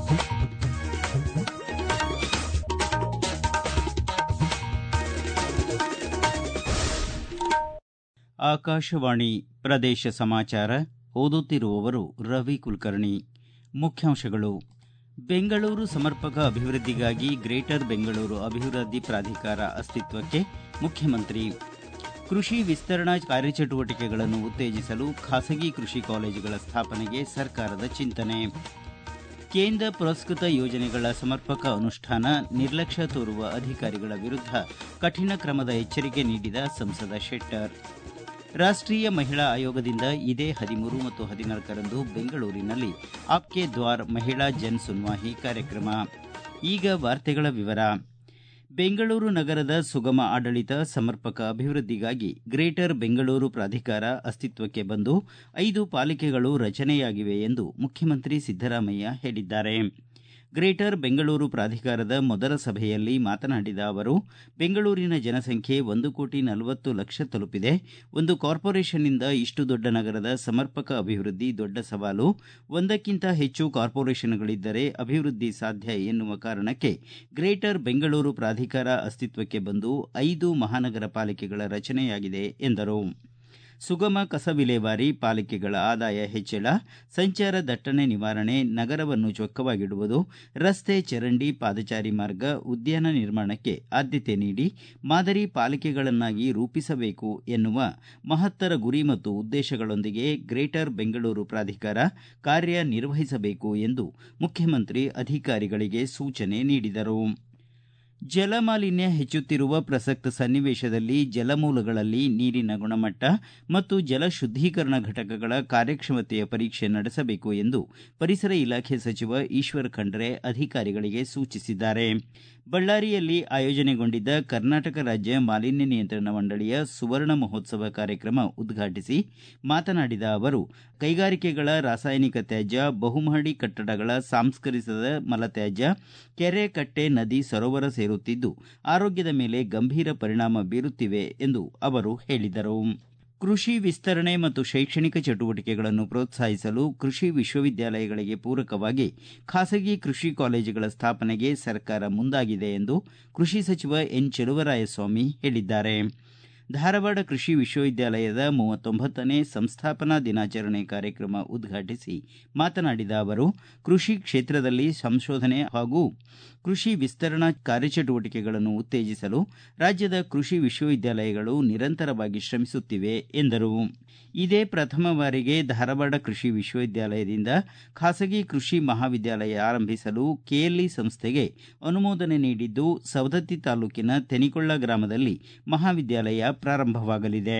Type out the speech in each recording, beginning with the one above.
ಆಕಾಶವಾಣಿ ಪ್ರದೇಶ ಸಮಾಚಾರ ಓದುತ್ತಿರುವವರು ರವಿ ಕುಲಕರ್ಣಿ ಮುಖ್ಯಾಂಶಗಳು ಬೆಂಗಳೂರು ಸಮರ್ಪಕ ಅಭಿವೃದ್ಧಿಗಾಗಿ ಗ್ರೇಟರ್ ಬೆಂಗಳೂರು ಅಭಿವೃದ್ಧಿ ಪ್ರಾಧಿಕಾರ ಅಸ್ತಿತ್ವಕ್ಕೆ ಮುಖ್ಯಮಂತ್ರಿ ಕೃಷಿ ವಿಸ್ತರಣಾ ಕಾರ್ಯಚಟುವಟಿಕೆಗಳನ್ನು ಉತ್ತೇಜಿಸಲು ಖಾಸಗಿ ಕೃಷಿ ಕಾಲೇಜುಗಳ ಸ್ಥಾಪನೆಗೆ ಸರ್ಕಾರದ ಚಿಂತನೆ ಕೇಂದ್ರ ಪುರಸ್ಕೃತ ಯೋಜನೆಗಳ ಸಮರ್ಪಕ ಅನುಷ್ಠಾನ ನಿರ್ಲಕ್ಷ್ಯ ತೋರುವ ಅಧಿಕಾರಿಗಳ ವಿರುದ್ಧ ಕಠಿಣ ಕ್ರಮದ ಎಚ್ಚರಿಕೆ ನೀಡಿದ ಸಂಸದ ಶೆಟ್ಟರ್ ರಾಷ್ಟೀಯ ಮಹಿಳಾ ಆಯೋಗದಿಂದ ಇದೇ ಹದಿಮೂರು ಮತ್ತು ಹದಿನಾಲ್ಕರಂದು ಬೆಂಗಳೂರಿನಲ್ಲಿ ಆಪ್ಕೆ ದ್ವಾರ್ ಮಹಿಳಾ ಜನ್ ಸುನ್ವಾಹಿ ಕಾರ್ಯಕ್ರಮ ಈಗ ವಾರ್ತೆಗಳ ವಿವರ ಬೆಂಗಳೂರು ನಗರದ ಸುಗಮ ಆಡಳಿತ ಸಮರ್ಪಕ ಅಭಿವೃದ್ಧಿಗಾಗಿ ಗ್ರೇಟರ್ ಬೆಂಗಳೂರು ಪ್ರಾಧಿಕಾರ ಅಸ್ತಿತ್ವಕ್ಕೆ ಬಂದು ಐದು ಪಾಲಿಕೆಗಳು ರಚನೆಯಾಗಿವೆ ಎಂದು ಮುಖ್ಯಮಂತ್ರಿ ಸಿದ್ದರಾಮಯ್ಯ ಹೇಳಿದ್ದಾರೆ ಗ್ರೇಟರ್ ಬೆಂಗಳೂರು ಪ್ರಾಧಿಕಾರದ ಮೊದಲ ಸಭೆಯಲ್ಲಿ ಮಾತನಾಡಿದ ಅವರು ಬೆಂಗಳೂರಿನ ಜನಸಂಖ್ಯೆ ಒಂದು ಕೋಟಿ ನಲವತ್ತು ಲಕ್ಷ ತಲುಪಿದೆ ಒಂದು ಕಾರ್ಪೊರೇಷನ್ನಿಂದ ಇಷ್ಟು ದೊಡ್ಡ ನಗರದ ಸಮರ್ಪಕ ಅಭಿವೃದ್ಧಿ ದೊಡ್ಡ ಸವಾಲು ಒಂದಕ್ಕಿಂತ ಹೆಚ್ಚು ಕಾರ್ಪೊರೇಷನ್ಗಳಿದ್ದರೆ ಅಭಿವೃದ್ಧಿ ಸಾಧ್ಯ ಎನ್ನುವ ಕಾರಣಕ್ಕೆ ಗ್ರೇಟರ್ ಬೆಂಗಳೂರು ಪ್ರಾಧಿಕಾರ ಅಸ್ತಿತ್ವಕ್ಕೆ ಬಂದು ಐದು ಮಹಾನಗರ ಪಾಲಿಕೆಗಳ ರಚನೆಯಾಗಿದೆ ಎಂದರು ಸುಗಮ ಕಸ ವಿಲೇವಾರಿ ಪಾಲಿಕೆಗಳ ಆದಾಯ ಹೆಚ್ಚಳ ಸಂಚಾರ ದಟ್ಟಣೆ ನಿವಾರಣೆ ನಗರವನ್ನು ಚೊಕ್ಕವಾಗಿಡುವುದು ರಸ್ತೆ ಚರಂಡಿ ಪಾದಚಾರಿ ಮಾರ್ಗ ಉದ್ಯಾನ ನಿರ್ಮಾಣಕ್ಕೆ ಆದ್ಯತೆ ನೀಡಿ ಮಾದರಿ ಪಾಲಿಕೆಗಳನ್ನಾಗಿ ರೂಪಿಸಬೇಕು ಎನ್ನುವ ಮಹತ್ತರ ಗುರಿ ಮತ್ತು ಉದ್ದೇಶಗಳೊಂದಿಗೆ ಗ್ರೇಟರ್ ಬೆಂಗಳೂರು ಪ್ರಾಧಿಕಾರ ಕಾರ್ಯನಿರ್ವಹಿಸಬೇಕು ಎಂದು ಮುಖ್ಯಮಂತ್ರಿ ಅಧಿಕಾರಿಗಳಿಗೆ ಸೂಚನೆ ನೀಡಿದರು ಜಲಮಾಲಿನ್ಯ ಹೆಚ್ಚುತ್ತಿರುವ ಪ್ರಸಕ್ತ ಸನ್ನಿವೇಶದಲ್ಲಿ ಜಲಮೂಲಗಳಲ್ಲಿ ನೀರಿನ ಗುಣಮಟ್ಟ ಮತ್ತು ಜಲ ಶುದ್ದೀಕರಣ ಘಟಕಗಳ ಕಾರ್ಯಕ್ಷಮತೆಯ ಪರೀಕ್ಷೆ ನಡೆಸಬೇಕು ಎಂದು ಪರಿಸರ ಇಲಾಖೆ ಸಚಿವ ಈಶ್ವರ ಖಂಡ್ರೆ ಅಧಿಕಾರಿಗಳಿಗೆ ಸೂಚಿಸಿದ್ದಾರೆ ಬಳ್ಳಾರಿಯಲ್ಲಿ ಆಯೋಜನೆಗೊಂಡಿದ್ದ ಕರ್ನಾಟಕ ರಾಜ್ಯ ಮಾಲಿನ್ಯ ನಿಯಂತ್ರಣ ಮಂಡಳಿಯ ಸುವರ್ಣ ಮಹೋತ್ಸವ ಕಾರ್ಯಕ್ರಮ ಉದ್ಘಾಟಿಸಿ ಮಾತನಾಡಿದ ಅವರು ಕೈಗಾರಿಕೆಗಳ ರಾಸಾಯನಿಕ ತ್ಯಾಜ್ಯ ಬಹುಮಹಡಿ ಕಟ್ಟಡಗಳ ಸಂಸ್ಕರಿಸದ ಮಲತ್ಯಾಜ್ಯ ಕೆರೆ ಕಟ್ಟೆ ನದಿ ಸರೋವರ ಸೇರುತ್ತಿದ್ದು ಆರೋಗ್ಯದ ಮೇಲೆ ಗಂಭೀರ ಪರಿಣಾಮ ಬೀರುತ್ತಿವೆ ಎಂದು ಅವರು ಹೇಳಿದರು ಕೃಷಿ ವಿಸ್ತರಣೆ ಮತ್ತು ಶೈಕ್ಷಣಿಕ ಚಟುವಟಿಕೆಗಳನ್ನು ಪ್ರೋತ್ಸಾಹಿಸಲು ಕೃಷಿ ವಿಶ್ವವಿದ್ಯಾಲಯಗಳಿಗೆ ಪೂರಕವಾಗಿ ಖಾಸಗಿ ಕೃಷಿ ಕಾಲೇಜುಗಳ ಸ್ಥಾಪನೆಗೆ ಸರ್ಕಾರ ಮುಂದಾಗಿದೆ ಎಂದು ಕೃಷಿ ಸಚಿವ ಎನ್ ಚೆಲುವರಾಯಸ್ವಾಮಿ ಹೇಳಿದ್ದಾರೆ ಧಾರವಾಡ ಕೃಷಿ ವಿಶ್ವವಿದ್ಯಾಲಯದ ಮೂವತ್ತೊಂಬತ್ತನೇ ಸಂಸ್ಥಾಪನಾ ದಿನಾಚರಣೆ ಕಾರ್ಯಕ್ರಮ ಉದ್ಘಾಟಿಸಿ ಮಾತನಾಡಿದ ಅವರು ಕೃಷಿ ಕ್ಷೇತ್ರದಲ್ಲಿ ಸಂಶೋಧನೆ ಹಾಗೂ ಕೃಷಿ ವಿಸ್ತರಣಾ ಕಾರ್ಯಚಟುವಟಿಕೆಗಳನ್ನು ಉತ್ತೇಜಿಸಲು ರಾಜ್ಯದ ಕೃಷಿ ವಿಶ್ವವಿದ್ಯಾಲಯಗಳು ನಿರಂತರವಾಗಿ ಶ್ರಮಿಸುತ್ತಿವೆ ಎಂದರು ಇದೇ ಪ್ರಥಮ ಬಾರಿಗೆ ಧಾರವಾಡ ಕೃಷಿ ವಿಶ್ವವಿದ್ಯಾಲಯದಿಂದ ಖಾಸಗಿ ಕೃಷಿ ಮಹಾವಿದ್ಯಾಲಯ ಆರಂಭಿಸಲು ಕೆಎಲ್ಇ ಸಂಸ್ಥೆಗೆ ಅನುಮೋದನೆ ನೀಡಿದ್ದು ಸವದತ್ತಿ ತಾಲೂಕಿನ ತೆನಿಕೊಳ್ಳ ಗ್ರಾಮದಲ್ಲಿ ಮಹಾವಿದ್ಯಾಲಯ ಪ್ರಾರಂಭವಾಗಲಿದೆ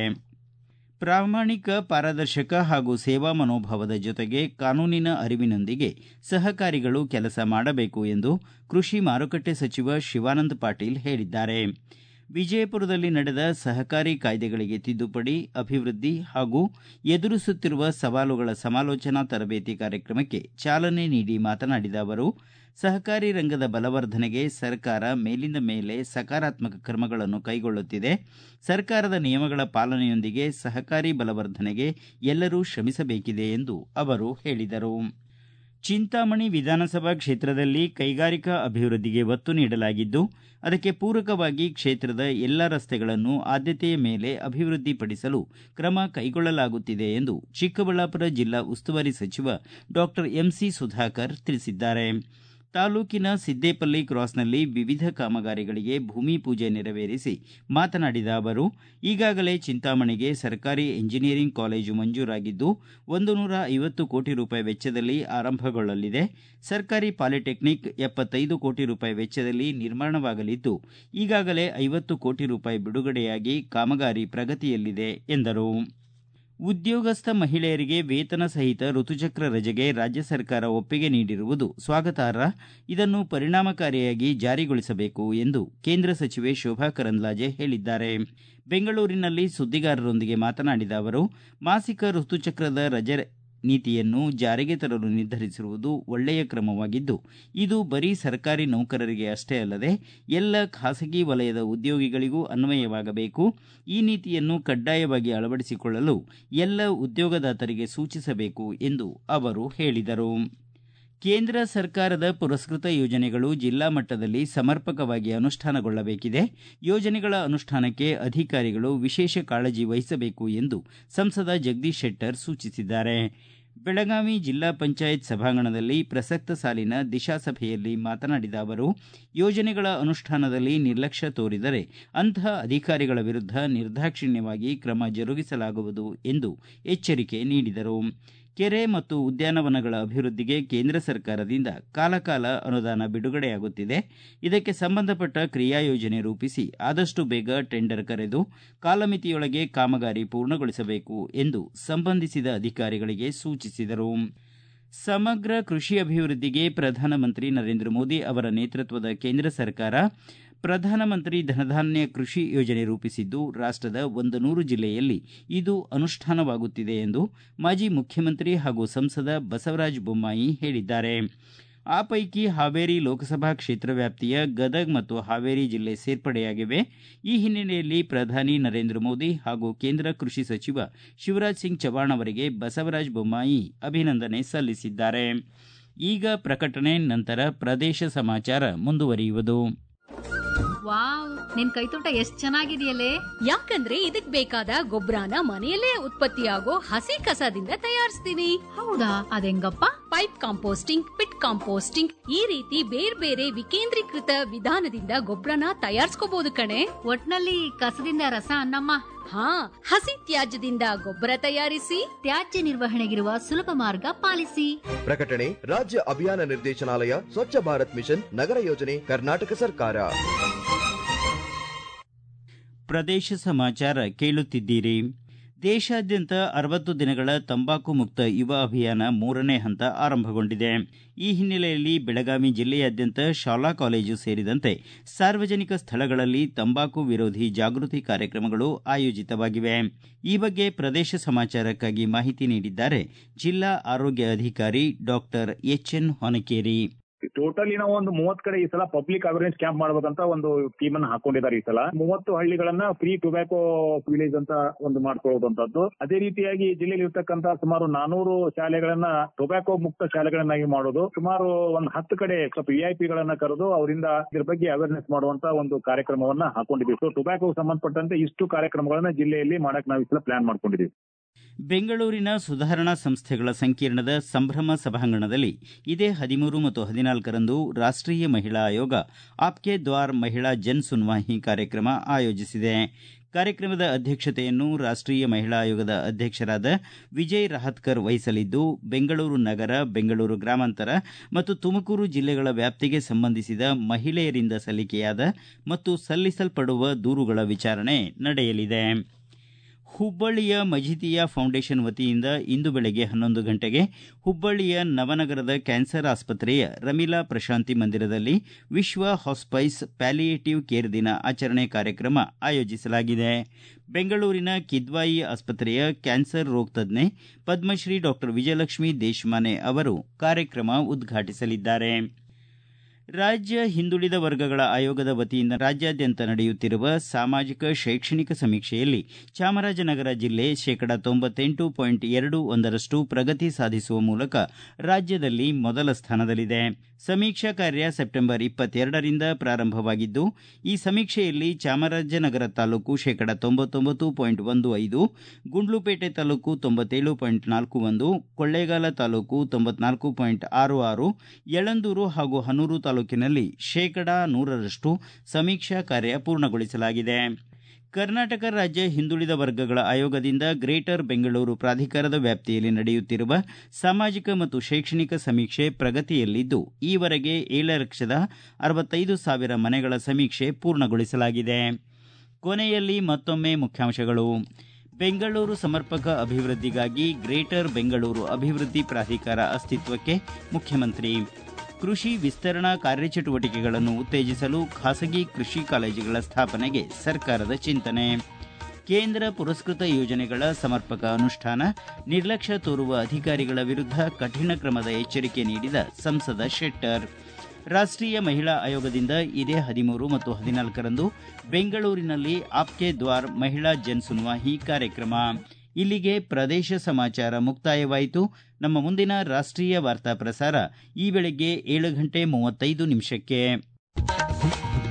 ಪ್ರಾಮಾಣಿಕ ಪಾರದರ್ಶಕ ಹಾಗೂ ಸೇವಾ ಮನೋಭಾವದ ಜೊತೆಗೆ ಕಾನೂನಿನ ಅರಿವಿನೊಂದಿಗೆ ಸಹಕಾರಿಗಳು ಕೆಲಸ ಮಾಡಬೇಕು ಎಂದು ಕೃಷಿ ಮಾರುಕಟ್ಟೆ ಸಚಿವ ಶಿವಾನಂದ ಪಾಟೀಲ್ ಹೇಳಿದ್ದಾರೆ ವಿಜಯಪುರದಲ್ಲಿ ನಡೆದ ಸಹಕಾರಿ ಕಾಯ್ದೆಗಳಿಗೆ ತಿದ್ದುಪಡಿ ಅಭಿವೃದ್ಧಿ ಹಾಗೂ ಎದುರಿಸುತ್ತಿರುವ ಸವಾಲುಗಳ ಸಮಾಲೋಚನಾ ತರಬೇತಿ ಕಾರ್ಯಕ್ರಮಕ್ಕೆ ಚಾಲನೆ ನೀಡಿ ಮಾತನಾಡಿದ ಅವರು ಸಹಕಾರಿ ರಂಗದ ಬಲವರ್ಧನೆಗೆ ಸರ್ಕಾರ ಮೇಲಿಂದ ಮೇಲೆ ಸಕಾರಾತ್ಮಕ ಕ್ರಮಗಳನ್ನು ಕೈಗೊಳ್ಳುತ್ತಿದೆ ಸರ್ಕಾರದ ನಿಯಮಗಳ ಪಾಲನೆಯೊಂದಿಗೆ ಸಹಕಾರಿ ಬಲವರ್ಧನೆಗೆ ಎಲ್ಲರೂ ಶ್ರಮಿಸಬೇಕಿದೆ ಎಂದು ಅವರು ಹೇಳಿದರು ಚಿಂತಾಮಣಿ ವಿಧಾನಸಭಾ ಕ್ಷೇತ್ರದಲ್ಲಿ ಕೈಗಾರಿಕಾ ಅಭಿವೃದ್ಧಿಗೆ ಒತ್ತು ನೀಡಲಾಗಿದ್ದು ಅದಕ್ಕೆ ಪೂರಕವಾಗಿ ಕ್ಷೇತ್ರದ ಎಲ್ಲ ರಸ್ತೆಗಳನ್ನು ಆದ್ಯತೆಯ ಮೇಲೆ ಅಭಿವೃದ್ಧಿಪಡಿಸಲು ಕ್ರಮ ಕೈಗೊಳ್ಳಲಾಗುತ್ತಿದೆ ಎಂದು ಚಿಕ್ಕಬಳ್ಳಾಪುರ ಜಿಲ್ಲಾ ಉಸ್ತುವಾರಿ ಸಚಿವ ಡಾಕ್ಟರ್ ಎಂಸಿ ಸುಧಾಕರ್ ತಿಳಿಸಿದ್ದಾರೆ ತಾಲೂಕಿನ ಸಿದ್ದೇಪಲ್ಲಿ ಕ್ರಾಸ್ನಲ್ಲಿ ವಿವಿಧ ಕಾಮಗಾರಿಗಳಿಗೆ ಭೂಮಿ ಪೂಜೆ ನೆರವೇರಿಸಿ ಮಾತನಾಡಿದ ಅವರು ಈಗಾಗಲೇ ಚಿಂತಾಮಣಿಗೆ ಸರ್ಕಾರಿ ಎಂಜಿನಿಯರಿಂಗ್ ಕಾಲೇಜು ಮಂಜೂರಾಗಿದ್ದು ಒಂದು ನೂರ ಐವತ್ತು ಕೋಟಿ ರೂಪಾಯಿ ವೆಚ್ಚದಲ್ಲಿ ಆರಂಭಗೊಳ್ಳಲಿದೆ ಸರ್ಕಾರಿ ಪಾಲಿಟೆಕ್ನಿಕ್ ಎಪ್ಪತ್ತೈದು ಕೋಟಿ ರೂಪಾಯಿ ವೆಚ್ಚದಲ್ಲಿ ನಿರ್ಮಾಣವಾಗಲಿದ್ದು ಈಗಾಗಲೇ ಐವತ್ತು ಕೋಟಿ ರೂಪಾಯಿ ಬಿಡುಗಡೆಯಾಗಿ ಕಾಮಗಾರಿ ಪ್ರಗತಿಯಲ್ಲಿದೆ ಎಂದರು ಉದ್ಯೋಗಸ್ಥ ಮಹಿಳೆಯರಿಗೆ ವೇತನ ಸಹಿತ ಋತುಚಕ್ರ ರಜೆಗೆ ರಾಜ್ಯ ಸರ್ಕಾರ ಒಪ್ಪಿಗೆ ನೀಡಿರುವುದು ಸ್ವಾಗತಾರ್ಹ ಇದನ್ನು ಪರಿಣಾಮಕಾರಿಯಾಗಿ ಜಾರಿಗೊಳಿಸಬೇಕು ಎಂದು ಕೇಂದ್ರ ಸಚಿವೆ ಶೋಭಾ ಕರಂದ್ಲಾಜೆ ಹೇಳಿದ್ದಾರೆ ಬೆಂಗಳೂರಿನಲ್ಲಿ ಸುದ್ದಿಗಾರರೊಂದಿಗೆ ಮಾತನಾಡಿದ ಅವರು ಮಾಸಿಕ ಋತುಚಕ್ರದ ರಜೆ ನೀತಿಯನ್ನು ಜಾರಿಗೆ ತರಲು ನಿರ್ಧರಿಸಿರುವುದು ಒಳ್ಳೆಯ ಕ್ರಮವಾಗಿದ್ದು ಇದು ಬರೀ ಸರ್ಕಾರಿ ನೌಕರರಿಗೆ ಅಷ್ಟೇ ಅಲ್ಲದೆ ಎಲ್ಲ ಖಾಸಗಿ ವಲಯದ ಉದ್ಯೋಗಿಗಳಿಗೂ ಅನ್ವಯವಾಗಬೇಕು ಈ ನೀತಿಯನ್ನು ಕಡ್ಡಾಯವಾಗಿ ಅಳವಡಿಸಿಕೊಳ್ಳಲು ಎಲ್ಲ ಉದ್ಯೋಗದಾತರಿಗೆ ಸೂಚಿಸಬೇಕು ಎಂದು ಅವರು ಹೇಳಿದರು ಕೇಂದ್ರ ಸರ್ಕಾರದ ಪುರಸ್ಕೃತ ಯೋಜನೆಗಳು ಜಿಲ್ಲಾ ಮಟ್ಟದಲ್ಲಿ ಸಮರ್ಪಕವಾಗಿ ಅನುಷ್ಠಾನಗೊಳ್ಳಬೇಕಿದೆ ಯೋಜನೆಗಳ ಅನುಷ್ಠಾನಕ್ಕೆ ಅಧಿಕಾರಿಗಳು ವಿಶೇಷ ಕಾಳಜಿ ವಹಿಸಬೇಕು ಎಂದು ಸಂಸದ ಜಗದೀಶ್ ಶೆಟ್ಟರ್ ಸೂಚಿಸಿದ್ದಾರೆ ಬೆಳಗಾವಿ ಜಿಲ್ಲಾ ಪಂಚಾಯತ್ ಸಭಾಂಗಣದಲ್ಲಿ ಪ್ರಸಕ್ತ ಸಾಲಿನ ದಿಶಾ ಸಭೆಯಲ್ಲಿ ಮಾತನಾಡಿದ ಅವರು ಯೋಜನೆಗಳ ಅನುಷ್ಠಾನದಲ್ಲಿ ನಿರ್ಲಕ್ಷ್ಯ ತೋರಿದರೆ ಅಂತಹ ಅಧಿಕಾರಿಗಳ ವಿರುದ್ಧ ನಿರ್ದಾಕ್ಷಿಣ್ಯವಾಗಿ ಕ್ರಮ ಜರುಗಿಸಲಾಗುವುದು ಎಂದು ಎಚ್ಚರಿಕೆ ನೀಡಿದರು ಕೆರೆ ಮತ್ತು ಉದ್ಯಾನವನಗಳ ಅಭಿವೃದ್ಧಿಗೆ ಕೇಂದ್ರ ಸರ್ಕಾರದಿಂದ ಕಾಲಕಾಲ ಅನುದಾನ ಬಿಡುಗಡೆಯಾಗುತ್ತಿದೆ ಇದಕ್ಕೆ ಸಂಬಂಧಪಟ್ಟ ಕ್ರಿಯಾಯೋಜನೆ ರೂಪಿಸಿ ಆದಷ್ಟು ಬೇಗ ಟೆಂಡರ್ ಕರೆದು ಕಾಲಮಿತಿಯೊಳಗೆ ಕಾಮಗಾರಿ ಪೂರ್ಣಗೊಳಿಸಬೇಕು ಎಂದು ಸಂಬಂಧಿಸಿದ ಅಧಿಕಾರಿಗಳಿಗೆ ಸೂಚಿಸಿದರು ಸಮಗ್ರ ಕೃಷಿ ಅಭಿವೃದ್ಧಿಗೆ ಪ್ರಧಾನಮಂತ್ರಿ ನರೇಂದ್ರ ಮೋದಿ ಅವರ ನೇತೃತ್ವದ ಕೇಂದ್ರ ಸರ್ಕಾರ ಪ್ರಧಾನಮಂತ್ರಿ ಧನಧಾನ್ಯ ಕೃಷಿ ಯೋಜನೆ ರೂಪಿಸಿದ್ದು ರಾಷ್ಟದ ಒಂದು ನೂರು ಜಿಲ್ಲೆಯಲ್ಲಿ ಇದು ಅನುಷ್ಠಾನವಾಗುತ್ತಿದೆ ಎಂದು ಮಾಜಿ ಮುಖ್ಯಮಂತ್ರಿ ಹಾಗೂ ಸಂಸದ ಬಸವರಾಜ ಬೊಮ್ಮಾಯಿ ಹೇಳಿದ್ದಾರೆ ಆ ಪೈಕಿ ಹಾವೇರಿ ಲೋಕಸಭಾ ಕ್ಷೇತ್ರ ವ್ಯಾಪ್ತಿಯ ಗದಗ್ ಮತ್ತು ಹಾವೇರಿ ಜಿಲ್ಲೆ ಸೇರ್ಪಡೆಯಾಗಿವೆ ಈ ಹಿನ್ನೆಲೆಯಲ್ಲಿ ಪ್ರಧಾನಿ ನರೇಂದ್ರ ಮೋದಿ ಹಾಗೂ ಕೇಂದ್ರ ಕೃಷಿ ಸಚಿವ ಶಿವರಾಜ್ ಸಿಂಗ್ ಚೌಹಾಣ್ ಅವರಿಗೆ ಬಸವರಾಜ ಬೊಮ್ಮಾಯಿ ಅಭಿನಂದನೆ ಸಲ್ಲಿಸಿದ್ದಾರೆ ಈಗ ಪ್ರಕಟಣೆ ನಂತರ ಪ್ರದೇಶ ಸಮಾಚಾರ ಮುಂದುವರಿಯುವುದು ವಾವ್ ನಿನ್ ಕೈತೋಟ ಎಷ್ಟ್ ಚೆನ್ನಾಗಿದೆಯಲ್ಲೇ ಯಾಕಂದ್ರೆ ಇದಕ್ ಬೇಕಾದ ಗೊಬ್ಬರನ ಮನೆಯಲ್ಲೇ ಉತ್ಪತ್ತಿಯಾಗೋ ಹಸಿ ಕಸದಿಂದ ತಯಾರಿಸ್ತೀನಿ ಹೌದಾ ಅದೆಂಗಪ್ಪ ಪೈಪ್ ಕಾಂಪೋಸ್ಟಿಂಗ್ ಪಿಟ್ ಕಾಂಪೋಸ್ಟಿಂಗ್ ಈ ರೀತಿ ಬೇರೆ ಬೇರೆ ವಿಕೇಂದ್ರೀಕೃತ ವಿಧಾನದಿಂದ ಗೊಬ್ಬರನ ತಯಾರಿಸ್ಕೋಬಹುದು ಕಣೆ ಒಟ್ನಲ್ಲಿ ಕಸದಿಂದ ರಸ ಅನ್ನಮ್ಮ ಹಾ ಹಸಿ ತ್ಯಾಜ್ಯದಿಂದ ಗೊಬ್ಬರ ತಯಾರಿಸಿ ತ್ಯಾಜ್ಯ ನಿರ್ವಹಣೆಗಿರುವ ಸುಲಭ ಮಾರ್ಗ ಪಾಲಿಸಿ ಪ್ರಕಟಣೆ ರಾಜ್ಯ ಅಭಿಯಾನ ನಿರ್ದೇಶನಾಲಯ ಸ್ವಚ್ಛ ಭಾರತ್ ಮಿಷನ್ ನಗರ ಯೋಜನೆ ಕರ್ನಾಟಕ ಸರ್ಕಾರ ಪ್ರದೇಶ ಸಮಾಚಾರ ಕೇಳುತ್ತಿದ್ದೀರಿ ದೇಶಾದ್ಯಂತ ಅರವತ್ತು ದಿನಗಳ ತಂಬಾಕು ಮುಕ್ತ ಯುವ ಅಭಿಯಾನ ಮೂರನೇ ಹಂತ ಆರಂಭಗೊಂಡಿದೆ ಈ ಹಿನ್ನೆಲೆಯಲ್ಲಿ ಬೆಳಗಾವಿ ಜಿಲ್ಲೆಯಾದ್ಯಂತ ಶಾಲಾ ಕಾಲೇಜು ಸೇರಿದಂತೆ ಸಾರ್ವಜನಿಕ ಸ್ಥಳಗಳಲ್ಲಿ ತಂಬಾಕು ವಿರೋಧಿ ಜಾಗೃತಿ ಕಾರ್ಯಕ್ರಮಗಳು ಆಯೋಜಿತವಾಗಿವೆ ಈ ಬಗ್ಗೆ ಪ್ರದೇಶ ಸಮಾಚಾರಕ್ಕಾಗಿ ಮಾಹಿತಿ ನೀಡಿದ್ದಾರೆ ಜಿಲ್ಲಾ ಆರೋಗ್ಯ ಅಧಿಕಾರಿ ಡಾಕ್ಟರ್ ಎಚ್ಎನ್ ಹೊನಕೇರಿ ಟೋಟಲಿ ನಾವು ಒಂದು ಮೂವತ್ ಕಡೆ ಈ ಸಲ ಪಬ್ಲಿಕ್ ಅವೇರ್ನೆಸ್ ಕ್ಯಾಂಪ್ ಮಾಡ್ಬೇಕಂತ ಒಂದು ಟೀಮ್ ಅನ್ನ ಹಾಕೊಂಡಿದ್ದಾರೆ ಈ ಸಲ ಮೂವತ್ತು ಹಳ್ಳಿಗಳನ್ನ ಫ್ರೀ ಟೊಬ್ಯಾಕೋ ವಿಲೇಜ್ ಅಂತ ಒಂದು ಮಾಡ್ಕೊಳ್ಳುವಂತದ್ದು ಅದೇ ರೀತಿಯಾಗಿ ಜಿಲ್ಲೆಯಲ್ಲಿ ಇರ್ತಕ್ಕಂತ ಸುಮಾರು ನಾನೂರು ಶಾಲೆಗಳನ್ನ ಟೊಬ್ಯಾಕೋ ಮುಕ್ತ ಶಾಲೆಗಳನ್ನಾಗಿ ಮಾಡೋದು ಸುಮಾರು ಒಂದು ಹತ್ತು ಕಡೆ ಸ್ವಲ್ಪ ವಿ ಗಳನ್ನ ಕರೆದು ಅವರಿಂದ ಇದ್ರ ಬಗ್ಗೆ ಅವೇರ್ನೆಸ್ ಮಾಡುವಂತ ಒಂದು ಕಾರ್ಯಕ್ರಮವನ್ನ ಹಾಕೊಂಡಿದ್ದೀವಿ ಸೊ ಟೊಬ್ಯಾಕೋ ಸಂಬಂಧಪಟ್ಟಂತೆ ಇಷ್ಟು ಕಾರ್ಯಕ್ರಮಗಳನ್ನ ಜಿಲ್ಲೆಯಲ್ಲಿ ಮಾಡಕ್ ನಾವು ಈ ಸಲ ಪ್ಲಾನ್ ಮಾಡ್ಕೊಂಡಿದ್ದೀವಿ ಬೆಂಗಳೂರಿನ ಸುಧಾರಣಾ ಸಂಸ್ಥೆಗಳ ಸಂಕೀರ್ಣದ ಸಂಭ್ರಮ ಸಭಾಂಗಣದಲ್ಲಿ ಇದೇ ಹದಿಮೂರು ಮತ್ತು ಹದಿನಾಲ್ಕರಂದು ರಾಷ್ಟೀಯ ಮಹಿಳಾ ಆಯೋಗ ಆಪ್ಕೆ ದ್ವಾರ್ ಮಹಿಳಾ ಜನ್ ಸುನ್ವಾಹಿ ಕಾರ್ಯಕ್ರಮ ಆಯೋಜಿಸಿದೆ ಕಾರ್ಯಕ್ರಮದ ಅಧ್ಯಕ್ಷತೆಯನ್ನು ರಾಷ್ಟೀಯ ಮಹಿಳಾ ಆಯೋಗದ ಅಧ್ಯಕ್ಷರಾದ ವಿಜಯ್ ರಹತ್ಕರ್ ವಹಿಸಲಿದ್ದು ಬೆಂಗಳೂರು ನಗರ ಬೆಂಗಳೂರು ಗ್ರಾಮಾಂತರ ಮತ್ತು ತುಮಕೂರು ಜಿಲ್ಲೆಗಳ ವ್ಯಾಪ್ತಿಗೆ ಸಂಬಂಧಿಸಿದ ಮಹಿಳೆಯರಿಂದ ಸಲ್ಲಿಕೆಯಾದ ಮತ್ತು ಸಲ್ಲಿಸಲ್ಪಡುವ ದೂರುಗಳ ವಿಚಾರಣೆ ನಡೆಯಲಿದೆ ಹುಬ್ಬಳ್ಳಿಯ ಮಜಿತಿಯಾ ಫೌಂಡೇಶನ್ ವತಿಯಿಂದ ಇಂದು ಬೆಳಗ್ಗೆ ಹನ್ನೊಂದು ಗಂಟೆಗೆ ಹುಬ್ಬಳ್ಳಿಯ ನವನಗರದ ಕ್ಯಾನ್ಸರ್ ಆಸ್ಪತ್ರೆಯ ರಮೀಲಾ ಪ್ರಶಾಂತಿ ಮಂದಿರದಲ್ಲಿ ವಿಶ್ವ ಹಾಸ್ಪೈಸ್ ಪ್ಯಾಲಿಯೇಟಿವ್ ಕೇರ್ ದಿನ ಆಚರಣೆ ಕಾರ್ಯಕ್ರಮ ಆಯೋಜಿಸಲಾಗಿದೆ ಬೆಂಗಳೂರಿನ ಕಿದ್ವಾಯಿ ಆಸ್ಪತ್ರೆಯ ಕ್ಯಾನ್ಸರ್ ರೋಗ ತಜ್ಞೆ ಪದ್ಮಶ್ರೀ ಡಾಕ್ಟರ್ ವಿಜಯಲಕ್ಷ್ಮಿ ದೇಶಮಾನೆ ಅವರು ಕಾರ್ಯಕ್ರಮ ಉದ್ಘಾಟಿಸಲಿದ್ದಾರೆ ರಾಜ್ಯ ಹಿಂದುಳಿದ ವರ್ಗಗಳ ಆಯೋಗದ ವತಿಯಿಂದ ರಾಜ್ಯಾದ್ಯಂತ ನಡೆಯುತ್ತಿರುವ ಸಾಮಾಜಿಕ ಶೈಕ್ಷಣಿಕ ಸಮೀಕ್ಷೆಯಲ್ಲಿ ಚಾಮರಾಜನಗರ ಜಿಲ್ಲೆ ಶೇಕಡ ತೊಂಬತ್ತೆಂಟು ಪಾಯಿಂಟ್ ಎರಡು ಒಂದರಷ್ಟು ಪ್ರಗತಿ ಸಾಧಿಸುವ ಮೂಲಕ ರಾಜ್ಯದಲ್ಲಿ ಮೊದಲ ಸ್ಥಾನದಲ್ಲಿದೆ ಸಮೀಕ್ಷಾ ಕಾರ್ಯ ಸೆಪ್ಟೆಂಬರ್ ಇಪ್ಪತ್ತೆರಡರಿಂದ ಪ್ರಾರಂಭವಾಗಿದ್ದು ಈ ಸಮೀಕ್ಷೆಯಲ್ಲಿ ಚಾಮರಾಜನಗರ ತಾಲೂಕು ಶೇಕಡ ತೊಂಬತ್ತೊಂಬತ್ತು ಪಾಯಿಂಟ್ ಒಂದು ಐದು ಗುಂಡ್ಲುಪೇಟೆ ತಾಲೂಕು ತೊಂಬತ್ತೇಳು ಪಾಯಿಂಟ್ ನಾಲ್ಕು ಒಂದು ಕೊಳ್ಳೇಗಾಲ ತಾಲೂಕು ತೊಂಬತ್ನಾಲ್ಕು ಪಾಯಿಂಟ್ ಆರು ಆರು ಯಳಂದೂರು ಹಾಗೂ ಹನೂರು ತಾಲೂಕಿನಲ್ಲಿ ಶೇಕಡಾ ನೂರರಷ್ಟು ಸಮೀಕ್ಷಾ ಕಾರ್ಯ ಪೂರ್ಣಗೊಳಿಸಲಾಗಿದೆ ಕರ್ನಾಟಕ ರಾಜ್ಯ ಹಿಂದುಳಿದ ವರ್ಗಗಳ ಆಯೋಗದಿಂದ ಗ್ರೇಟರ್ ಬೆಂಗಳೂರು ಪ್ರಾಧಿಕಾರದ ವ್ಯಾಪ್ತಿಯಲ್ಲಿ ನಡೆಯುತ್ತಿರುವ ಸಾಮಾಜಿಕ ಮತ್ತು ಶೈಕ್ಷಣಿಕ ಸಮೀಕ್ಷೆ ಪ್ರಗತಿಯಲ್ಲಿದ್ದು ಈವರೆಗೆ ಏಳು ಲಕ್ಷದ ಅರವತ್ತೈದು ಸಾವಿರ ಮನೆಗಳ ಸಮೀಕ್ಷೆ ಪೂರ್ಣಗೊಳಿಸಲಾಗಿದೆ ಕೊನೆಯಲ್ಲಿ ಮತ್ತೊಮ್ಮೆ ಮುಖ್ಯಾಂಶಗಳು ಬೆಂಗಳೂರು ಸಮರ್ಪಕ ಅಭಿವೃದ್ಧಿಗಾಗಿ ಗ್ರೇಟರ್ ಬೆಂಗಳೂರು ಅಭಿವೃದ್ಧಿ ಪ್ರಾಧಿಕಾರ ಅಸ್ತಿತ್ವಕ್ಕೆ ಮುಖ್ಯಮಂತ್ರಿ ಕೃಷಿ ವಿಸ್ತರಣಾ ಕಾರ್ಯಚಟುವಟಿಕೆಗಳನ್ನು ಉತ್ತೇಜಿಸಲು ಖಾಸಗಿ ಕೃಷಿ ಕಾಲೇಜುಗಳ ಸ್ಥಾಪನೆಗೆ ಸರ್ಕಾರದ ಚಿಂತನೆ ಕೇಂದ್ರ ಪುರಸ್ಕೃತ ಯೋಜನೆಗಳ ಸಮರ್ಪಕ ಅನುಷ್ಠಾನ ನಿರ್ಲಕ್ಷ್ಯ ತೋರುವ ಅಧಿಕಾರಿಗಳ ವಿರುದ್ಧ ಕಠಿಣ ಕ್ರಮದ ಎಚ್ಚರಿಕೆ ನೀಡಿದ ಸಂಸದ ಶೆಟ್ಟರ್ ರಾಷ್ಟೀಯ ಮಹಿಳಾ ಆಯೋಗದಿಂದ ಇದೇ ಹದಿಮೂರು ಮತ್ತು ಹದಿನಾಲ್ಕರಂದು ಬೆಂಗಳೂರಿನಲ್ಲಿ ಆಪ್ಕೆ ದ್ವಾರ್ ಮಹಿಳಾ ಜನ್ ಸುನ್ವಾಹಿ ಕಾರ್ಯಕ್ರಮ ಇಲ್ಲಿಗೆ ಪ್ರದೇಶ ಸಮಾಚಾರ ಮುಕ್ತಾಯವಾಯಿತು ನಮ್ಮ ಮುಂದಿನ ರಾಷ್ಟ್ರೀಯ ವಾರ್ತಾ ಪ್ರಸಾರ ಈ ಬೆಳಗ್ಗೆ ಏಳು ಗಂಟೆ ಮೂವತ್ತೈದು ನಿಮಿಷಕ್ಕೆ